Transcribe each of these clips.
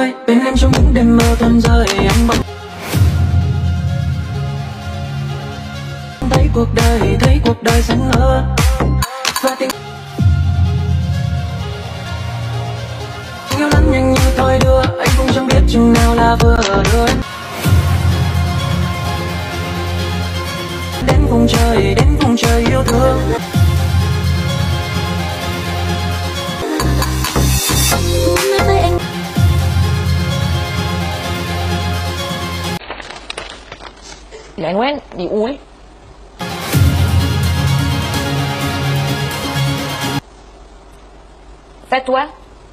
ơi bên em trong những đêm mơ tuần rơi anh bỗng thấy cuộc đời thấy cuộc đời xanh hơn và tình yêu lắm nhanh như thôi đưa anh cũng chẳng biết chừng nào là vừa đưa em đến vùng trời đến vùng trời yêu thương Nói với anh العنوان بيقول فتوى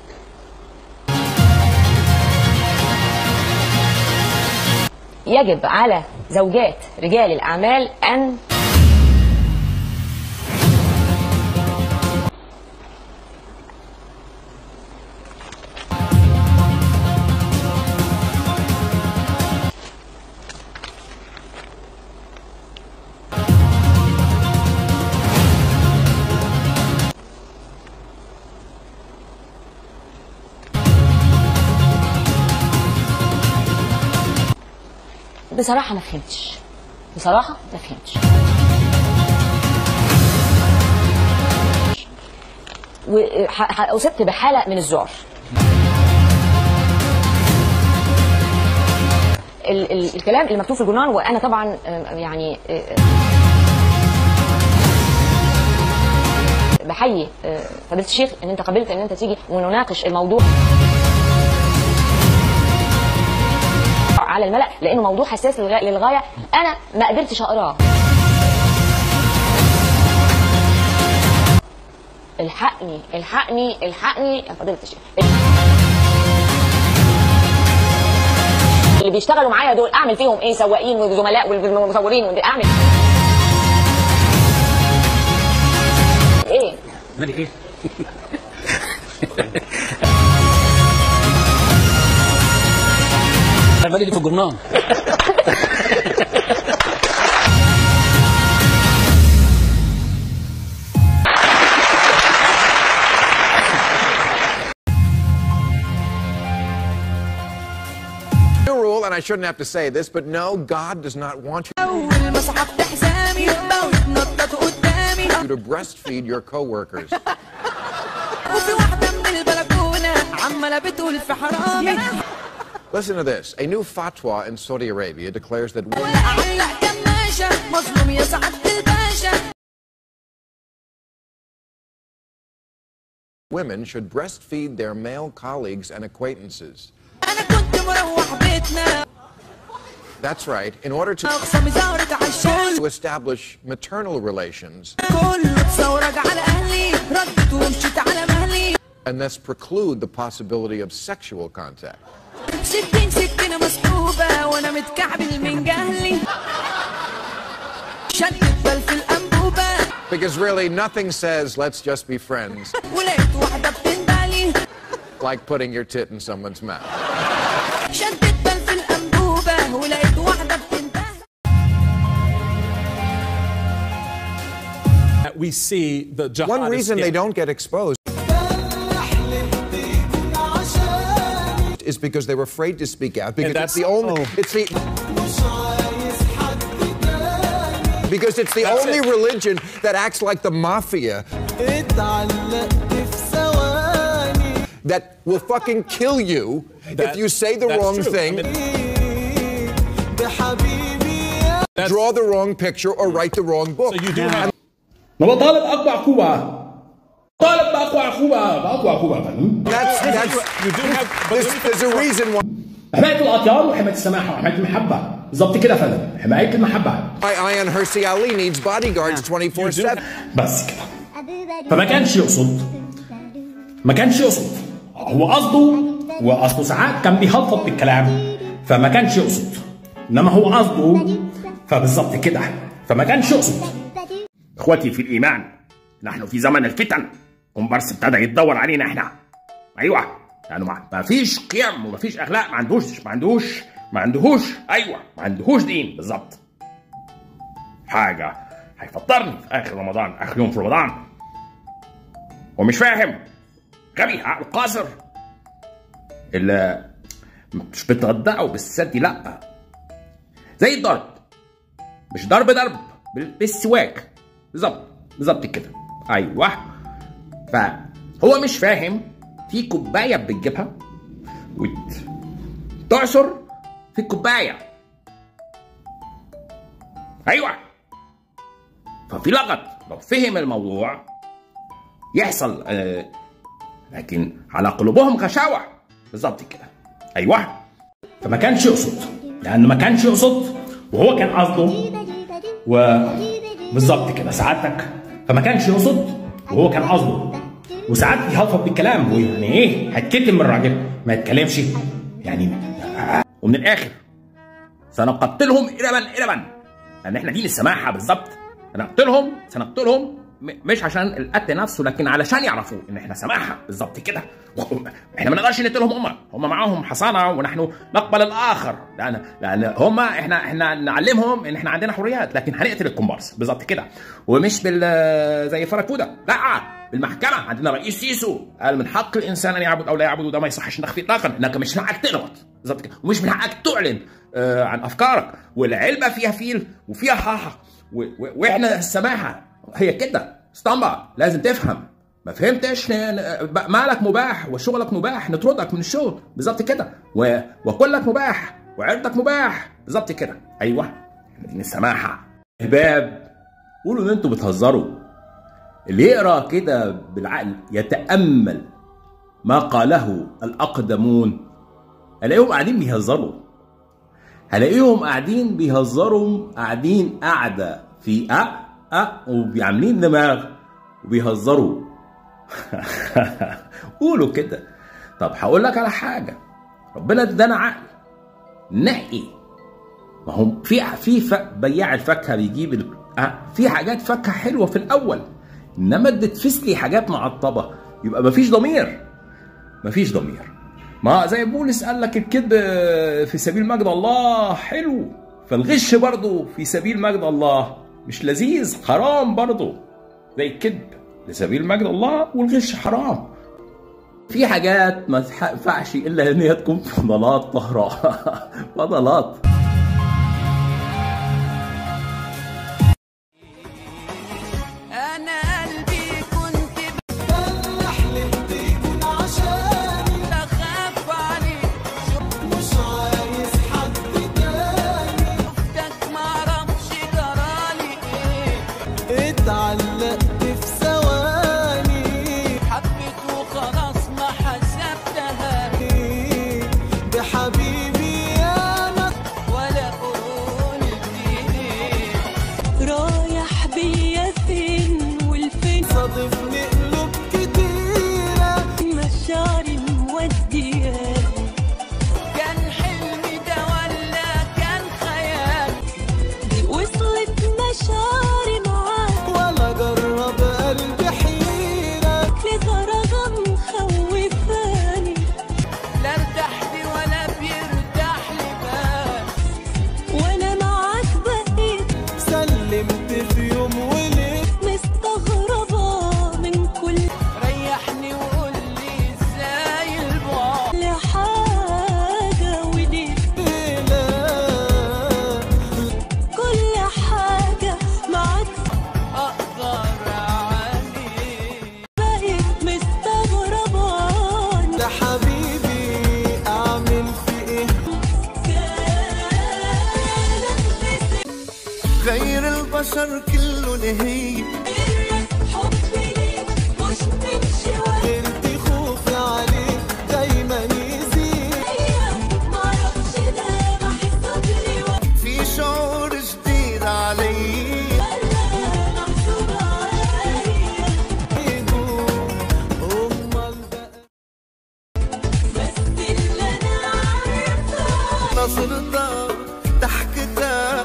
يجب على زوجات رجال الأعمال أن بصراحة ما فهمتش بصراحة ما فهمتش وأصبت بحالة من الذعر ال- ال- الكلام اللي مكتوب في الجورنال وانا طبعا آه، يعني آه، بحيي آه، فضيله الشيخ ان انت قبلت ان انت تيجي ونناقش الموضوع على الملأ لانه موضوع حساس للغا- للغايه انا ما قدرتش اقراه الحقني الحقني الحقني يا فضيله الشيخ اللي بيشتغلوا معايا دول اعمل فيهم ايه سواقين وزملاء والمصورين ودي اعمل ايه مالك ايه؟ انا مالي اللي في الجرنان New rule, and I shouldn't have to say this, but no, God does not want أول ما سحبت حزامي بقوا يتنططوا قدامي you to breastfeed your coworkers. وفي واحدة من البلكونة عمالة بتقول في حرامي Listen to this. A new fatwa in Saudi Arabia declares that ولا أعلق كماشة مظلوم يا سعادة الباشا women should breastfeed their male colleagues and acquaintances. أنا كنت مروح بيتنا That's right. In order to, أقسم زهرة عالشغل to establish maternal relations كله تصورج على أهلي ردت ومشيت على مهلي and thus preclude the possibility of sexual contact. ستين سكينة مسحوبة وأنا متكعبل من جهلي شدت بل في الأنبوبة Because really, nothing says, let's just be friends, ولقيت واحدة بتندالي like putting your tit in someone's mouth. شدت بل في الأنبوبة ولقيت واحدة بتندالي we see the jihadist One reason they scam. don't get exposed is because they were afraid to speak out because it's that's- the only oh. it's the because it's the That's only it. religion that acts like the mafia that will fucking kill you if That- you say the that's wrong true. I thing, mean, that's- draw the wrong picture, or write the wrong book. so you do have هو طالب اقوى عقوبه طالب باقوى عقوبه باقوى عقوبه يا فندم That's that's you do have but there's, let me there's a reason why حمايه الاطيار وحمايه السماحه وحمايه المحبه بالظبط كده يا فندم حمايه المحبه Ion Hersey Ali needs bodyguards 24 7. بس كده فما كانش يقصد ما كانش يقصد هو قصده واصله ساعات كان بيهلفط بالكلام فما كانش يقصد انما هو قصده فبالظبط كده فما كانش يقصد اخوتي في الايمان نحن في زمن الفتن كومبارس ابتدى يتدور علينا احنا ايوه يعني ما ما فيش قيم وما فيش اخلاق ما عندوش ما عندوش ما عندهوش ايوه ما عندهوش دين بالظبط حاجه هيفطرني في اخر رمضان اخر يوم في رمضان ومش فاهم غبي عقل قاصر ال- مش بتردعه بالثدي لا زي الضرب مش ضرب ضرب بال- بالسواك بالظبط بالظبط كده ايوه فهو مش فاهم في كوبايه بتجيبها وتعصر في الكوبايه ايوه ففي لغط لو فهم الموضوع يحصل آه لكن على قلوبهم غشاوه بالظبط كده ايوه فما كانش يقصد لانه ما كانش يقصد وهو كان قصده و بالظبط كده سعادتك فما كانش يقصد وهو كان قصده وساعات يهفف بالكلام ويعني ايه هتكتم من الراجل ما يتكلمش يعني ومن الاخر سنقتلهم اربا اربا لان احنا دين السماحه بالظبط سنقتلهم سنقتلهم م- مش عشان القتل نفسه لكن علشان يعرفوا ان احنا سماحه بالظبط كده و- احنا ما نقدرش نقتلهم هم هم معاهم حصانه ونحن نقبل الاخر لان لان هم احنا احنا نعلمهم ان احنا عندنا حريات لكن هنقتل الكومبارس بالظبط كده ومش بال زي فركوده لا بالمحكمه عندنا رئيس سيسو قال من حق الانسان ان يعبد او لا يعبد وده ما يصحش نخفي اطلاقا انك مش من حقك تغلط بالظبط كده ومش من حقك تعلن آه عن افكارك والعلبه فيها فيل وفيها حاحه و- و- واحنا السماحه هي كده اسطمبة لازم تفهم ما فهمتش ن- ن- ب- مالك مباح وشغلك مباح نطردك من الشغل بالظبط كده و... وكلك مباح وعرضك مباح بالظبط كده ايوه احنا دين السماحه احباب قولوا ان انتوا بتهزروا اللي يقرا كده بالعقل يتامل ما قاله الاقدمون هلاقيهم قاعدين بيهزروا هلاقيهم قاعدين بيهزروا قاعدين قاعده في أ أ وعاملين دماغ وبيهزروا قولوا كده طب هقول لك على حاجه ربنا ادانا عقل نقي ما هم في في ف- بياع الفاكهه بيجيب ال... آه، في حاجات فاكهه حلوه في الاول انما تتفس لي حاجات معطبه يبقى مفيش ضمير مفيش ضمير ما زي بولس قال لك الكذب في سبيل مجد الله حلو فالغش برضه في سبيل مجد الله مش لذيذ حرام برضه زي الكذب لسبيل مجد الله والغش حرام في حاجات ما تنفعش الا ان هي تكون فضلات طهراء فضلات انا قلبي كنت بحلم بيكون عشاني بخاف عليك مش عايز حد تاني شفتك معرفش جرالي ايه اتعلقت في ثواني حبيت وخلاص ما حسبتها بحبيبي انا ولا قلت ليه رايح بيا فين والفين صادفني قلوب كتيرة مشاعري مودياني كان حلمي ده ولا كان خيال وصلت مشاعري معاك ولا جرب قلبي حيرة لدرجة مخوفاني لا ارتاح لي ولا بيرتاح لي بال وانا معاك بقيت سلمت في يوم وليل مستغربة من كل ريحني وقول لي ازاي البعد حاجة وليه ليلة كل حاجة معاك اقدر عليه بقيت مستغربة ده حبيبي اعمل في ايه غير البشر كله نهي حبي ليك مش من شوية انت خوفي عليك دايما يزيد معرفش ده بحس بلي في شعور جديد علي ولا محسوب عليا امال بقى بس اللي انا عارفة نصرتها ضحكتها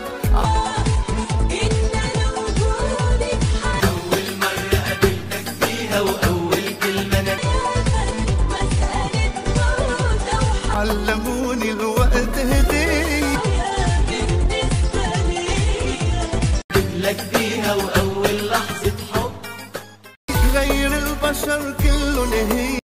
ان انا وجودي اول مرة قابلتك فيها واول كلمة انا مسألة موت او علموني الوقت هديه حياة بالنسبة ليا غير البشر كله نهي